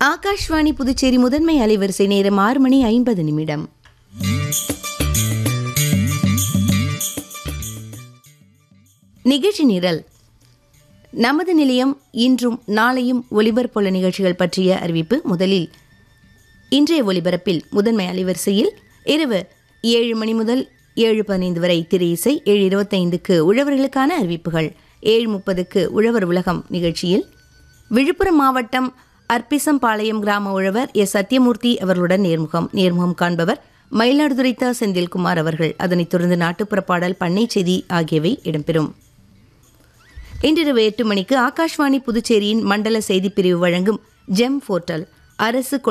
ஆகாஷ்வாணி புதுச்சேரி முதன்மை அலைவரிசை நேரம் ஆறு மணி ஐம்பது நிமிடம் நிகழ்ச்சி நிரல் நமது நிலையம் இன்றும் நாளையும் ஒலிபரப்புள்ள நிகழ்ச்சிகள் பற்றிய அறிவிப்பு முதலில் இன்றைய ஒலிபரப்பில் முதன்மை அலைவரிசையில் இரவு ஏழு மணி முதல் ஏழு பதினைந்து வரை திரை இசை ஏழு இருபத்தைந்துக்கு உழவர்களுக்கான அறிவிப்புகள் ஏழு முப்பதுக்கு உழவர் உலகம் நிகழ்ச்சியில் விழுப்புரம் மாவட்டம் அர்ப்பிசம்பாளையம் கிராம உழவர் எஸ் சத்யமூர்த்தி அவர்களுடன் நேர்முகம் நேர்முகம் காண்பவர் மயிலாடுதுறை தா செந்தில்குமார் அவர்கள் அதனைத் தொடர்ந்து நாட்டுப்புற பாடல் பண்ணை செய்தி ஆகியவை இடம்பெறும் இன்றிரவு எட்டு மணிக்கு ஆகாஷ்வாணி புதுச்சேரியின் மண்டல செய்திப்பிரிவு வழங்கும் ஜெம் போர்ட்டல் அரசு